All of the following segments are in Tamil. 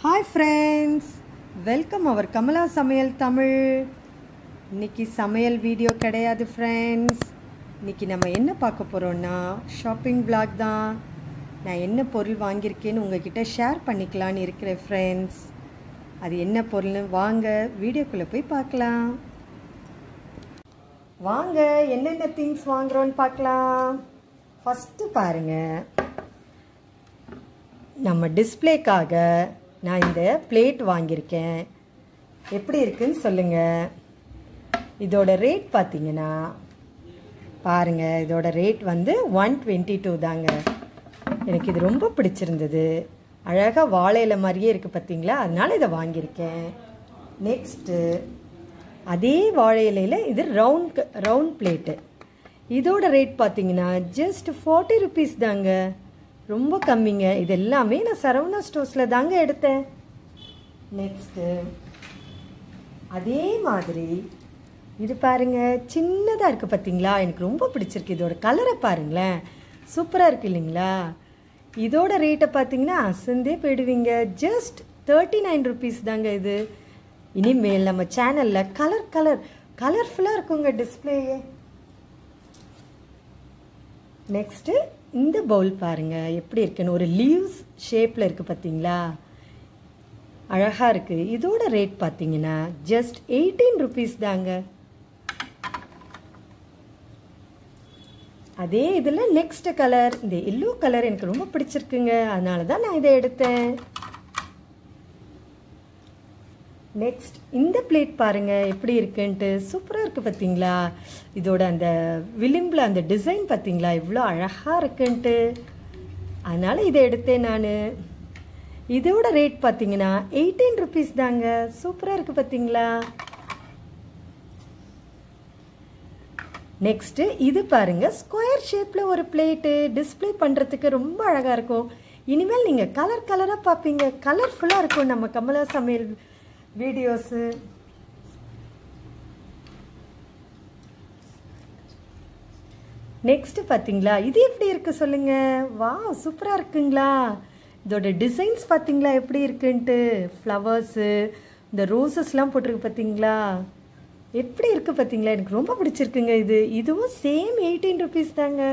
hi friends welcome our Kamala Samayal Tamil இன்னைக்கு சமையல் வீடியோ கிடையாது ஃப்ரெண்ட்ஸ் இன்னைக்கு நம்ம என்ன பார்க்க போகிறோன்னா ஷாப்பிங் vlog தான் நான் என்ன பொருள் வாங்கியிருக்கேன்னு உங்ககிட்ட ஷேர் பண்ணிக்கலான்னு இருக்கிறேன் ஃப்ரெண்ட்ஸ் அது என்ன பொருள்னு வாங்க வீடியோக்குள்ளே போய் பார்க்கலாம் வாங்க என்னென்ன திங்ஸ் வாங்குறோன்னு பார்க்கலாம் ஃபஸ்ட்டு பாருங்கள் நம்ம டிஸ்ப்ளேக்காக நான் இந்த பிளேட் வாங்கியிருக்கேன் எப்படி இருக்குன்னு சொல்லுங்கள் இதோட ரேட் பார்த்தீங்கன்னா பாருங்கள் இதோட ரேட் வந்து ஒன் டுவெண்ட்டி டூ தாங்க எனக்கு இது ரொம்ப பிடிச்சிருந்தது அழகாக வாழையில மாதிரியே இருக்குது பார்த்தீங்களா அதனால இதை வாங்கியிருக்கேன் நெக்ஸ்ட்டு அதே வாழை இலையில் இது ரவுண்ட் ரவுண்ட் பிளேட்டு இதோட ரேட் பார்த்தீங்கன்னா ஜஸ்ட் ஃபார்ட்டி ருபீஸ் தாங்க ரொம்ப கம்மிங்க இது எல்லாமே நான் சரவணா ஸ்டோர்ஸில் தாங்க எடுத்தேன் நெக்ஸ்ட்டு அதே மாதிரி இது பாருங்க சின்னதாக இருக்குது பார்த்தீங்களா எனக்கு ரொம்ப பிடிச்சிருக்கு இதோட கலரை பாருங்களேன் சூப்பராக இருக்கு இல்லைங்களா இதோட ரேட்டை பார்த்தீங்கன்னா அசந்தே போயிடுவீங்க ஜஸ்ட் தேர்ட்டி நைன் ருபீஸ் தாங்க இது இனிமேல் நம்ம சேனலில் கலர் கலர் கலர்ஃபுல்லாக இருக்குங்க டிஸ்பிளேயே நெக்ஸ்ட்டு இந்த பவுல் பாருங்க எப்படி இருக்குன்னு ஒரு லீவ்ஸ் ஷேப்பில் இருக்குது பார்த்தீங்களா அழகாக இருக்குது இதோட ரேட் பார்த்தீங்கன்னா ஜஸ்ட் எயிட்டீன் ருபீஸ் தாங்க அதே இதில் நெக்ஸ்ட் கலர் இந்த எல்லோ கலர் எனக்கு ரொம்ப பிடிச்சிருக்குங்க அதனால தான் நான் இதை எடுத்தேன் நெக்ஸ்ட் இந்த பிளேட் பாருங்க எப்படி இருக்குன்ட்டு சூப்பராக இருக்குது பார்த்தீங்களா இதோட அந்த விளிம்பில் அந்த டிசைன் பார்த்தீங்களா இவ்வளோ அழகாக இருக்குன்ட்டு அதனால் இதை எடுத்தேன் நான் இதோட ரேட் பார்த்தீங்கன்னா எயிட்டீன் ருபீஸ் தாங்க சூப்பராக இருக்குது பார்த்தீங்களா நெக்ஸ்ட்டு இது பாருங்க ஸ்கொயர் ஷேப்பில் ஒரு பிளேட்டு டிஸ்பிளே பண்ணுறதுக்கு ரொம்ப அழகாக இருக்கும் இனிமேல் நீங்கள் கலர் கலராக பார்ப்பீங்க கலர்ஃபுல்லாக இருக்கும் நம்ம கமலா சமையல் வீடியோஸு நெக்ஸ்ட் பார்த்தீங்களா இது எப்படி இருக்கு சொல்லுங்க வா சூப்பராக இருக்குங்களா இதோட டிசைன்ஸ் பார்த்தீங்களா எப்படி இருக்குன்ட்டு ஃப்ளவர்ஸு இந்த ரோசஸ்லாம் போட்டிருக்கு பார்த்தீங்களா எப்படி இருக்கு பார்த்தீங்களா எனக்கு ரொம்ப பிடிச்சிருக்குங்க இது இதுவும் சேம் எயிட்டீன் ருபீஸ் தாங்க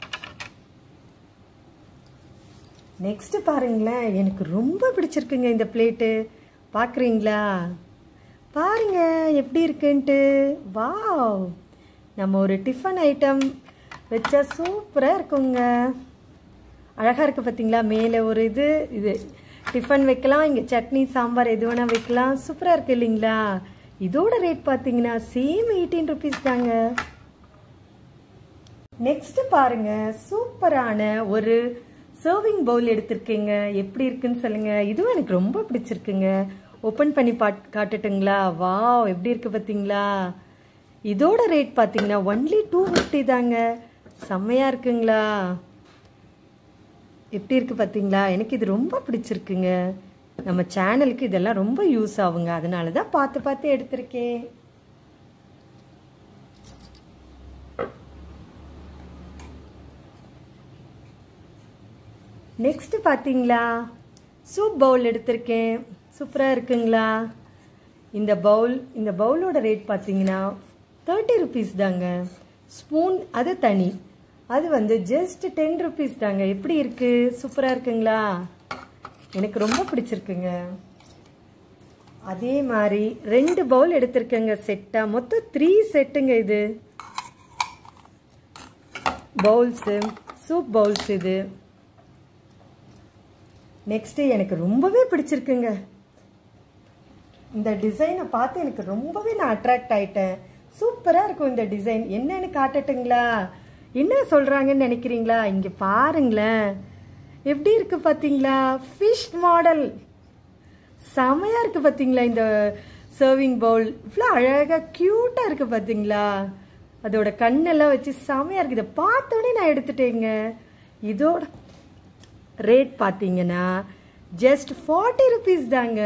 நெக்ஸ்ட் பாருங்களேன் எனக்கு ரொம்ப பிடிச்சிருக்குங்க இந்த பிளேட்டு பார்க்குறீங்களா பாருங்க எப்படி இருக்குன்ட்டு வாவ் நம்ம ஒரு டிஃபன் ஐட்டம் வச்சா சூப்பராக இருக்குங்க அழகாக இருக்குது பார்த்தீங்களா மேலே ஒரு இது இது டிஃபன் வைக்கலாம் இங்கே சட்னி சாம்பார் எது வேணால் வைக்கலாம் சூப்பராக இருக்குது இல்லைங்களா இதோட ரேட் பார்த்தீங்கன்னா சேம் எயிட்டீன் ருபீஸ் தாங்க நெக்ஸ்ட் பாருங்க சூப்பரான ஒரு சர்விங் பவுல் எடுத்திருக்கீங்க எப்படி இருக்குன்னு சொல்லுங்க இதுவும் எனக்கு ரொம்ப பிடிச்சிருக்குங்க ஓப்பன் பண்ணி பாட் காட்டுட்டுங்களா வா எப்படி இருக்கு பார்த்தீங்களா இதோட ரேட் பார்த்தீங்கன்னா ஒன்லி டூ ஃபிஃப்டி தாங்க செம்மையாக இருக்குங்களா எப்படி இருக்கு பார்த்தீங்களா எனக்கு இது ரொம்ப பிடிச்சிருக்குங்க நம்ம சேனலுக்கு இதெல்லாம் ரொம்ப யூஸ் ஆகுங்க அதனால தான் பார்த்து பார்த்து எடுத்திருக்கேன் நெக்ஸ்ட் பார்த்தீங்களா சூப் பவுல் எடுத்திருக்கேன் சூப்பராக இருக்குங்களா இந்த பவுல் இந்த பவுலோட ரேட் பார்த்தீங்கன்னா தேர்ட்டி ருபீஸ் தாங்க ஸ்பூன் அது தனி அது வந்து ஜஸ்ட் டென் ருபீஸ் தாங்க எப்படி இருக்கு சூப்பராக இருக்குங்களா எனக்கு ரொம்ப பிடிச்சிருக்குங்க அதே மாதிரி ரெண்டு பவுல் எடுத்திருக்கேங்க செட்டாக மொத்தம் த்ரீ செட்டுங்க இது பவுல்ஸு சூப் பவுல்ஸ் இது நெக்ஸ்ட்டு எனக்கு ரொம்பவே பிடிச்சிருக்குங்க இந்த டிசைனை பார்த்து எனக்கு ரொம்பவே நான் அட்ராக்ட் ஆயிட்டேன் சூப்பராக இருக்கும் இந்த டிசைன் என்னன்னு காட்டட்டுங்களா என்ன சொல்கிறாங்கன்னு நினைக்கிறீங்களா இங்கே பாருங்களேன் எப்படி இருக்கு பார்த்தீங்களா ஃபிஷ் மாடல் செமையாக இருக்குது பார்த்தீங்களா இந்த சர்விங் பவுல் இவ்வளோ அழகாக க்யூட்டாக இருக்குது பார்த்தீங்களா அதோட கண்ணெல்லாம் வச்சு செமையாக இருக்குது இதை பார்த்தோன்னே நான் எடுத்துட்டேங்க இதோட ரேட் பார்த்தீங்கன்னா ஜஸ்ட் ஃபார்ட்டி ருபீஸ் தாங்க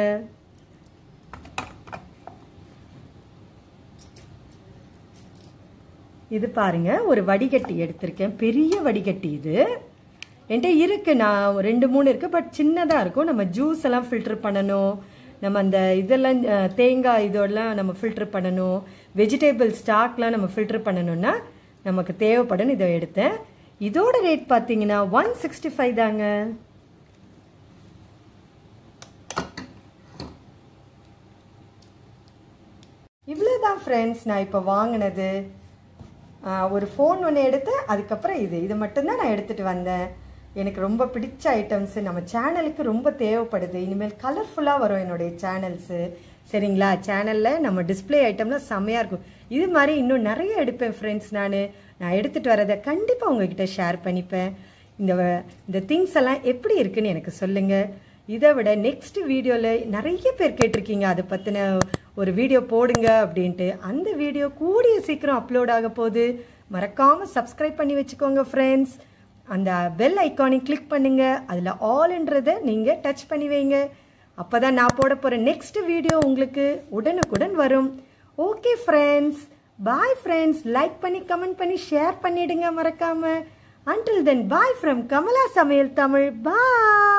இது பாருங்க ஒரு வடிகட்டி எடுத்திருக்கேன் பெரிய வடிகட்டி இது என்கிட்ட இருக்கு நான் ரெண்டு மூணு இருக்கு பட் சின்னதாக இருக்கும் நம்ம ஜூஸ் எல்லாம் ஃபில்டர் பண்ணணும் நம்ம அந்த இதெல்லாம் அஹ், தேங்காய் இதெல்லாம் நம்ம ஃபில்டர் பண்ணணும் வெஜிடபிள் ஸ்டாக்லாம் நம்ம ஃபில்டர் பண்ணணும்னா நமக்கு தேவைப்படும் இதை எடுத்தேன் இதோட ரேட் பார்த்தீங்கன்னா ஒன் சிக்ஸ்டி ஃபைவ் தாங்க இவ்வளோதான் ஃப்ரெண்ட்ஸ் நான் இப்போ வாங்கினது ஆஹ், ஒரு ஃபோன் ஒன்று எடுத்தேன் அதுக்கப்புறம் இது இது மட்டும்தான் நான் எடுத்துகிட்டு வந்தேன் எனக்கு ரொம்ப பிடிச்ச ஐட்டம்ஸு நம்ம சேனலுக்கு ரொம்ப தேவைப்படுது இனிமேல் கலர்ஃபுல்லாக வரும் என்னுடைய சேனல்ஸு சரிங்களா சேனலில் நம்ம டிஸ்ப்ளே ஐட்டம்லாம் செம்மையாக இருக்கும் இது மாதிரி இன்னும் நிறைய எடுப்பேன் ஃப்ரெண்ட்ஸ் நான் நான் எடுத்துகிட்டு வரதை கண்டிப்பாக உங்ககிட்ட ஷேர் பண்ணிப்பேன் இந்த வ- இந்த திங்ஸ் எல்லாம் எப்படி இருக்குன்னு எனக்கு சொல்லுங்கள் இதை விட நெக்ஸ்ட் வீடியோவில் நிறைய பேர் கேட்டிருக்கீங்க அதை பற்றின ஒரு வீடியோ போடுங்க அப்படின்ட்டு அந்த வீடியோ கூடிய சீக்கிரம் அப்லோட் ஆக போகுது மறக்காமல் சப்ஸ்கிரைப் பண்ணி வச்சுக்கோங்க ஃப்ரெண்ட்ஸ் அந்த பெல் ஐக்கானை கிளிக் பண்ணுங்க அதில் ஆல்ன்றதை நீங்கள் டச் பண்ணி வைங்க அப்போ தான் நான் போட போகிற நெக்ஸ்ட் வீடியோ உங்களுக்கு உடனுக்குடன் வரும் okay friends bye friends like பண்ணி கமெண்ட் பண்ணி ஷேர் பண்ணிடுங்க மறக்காம until then bye from Kamala Samayal Tamil bye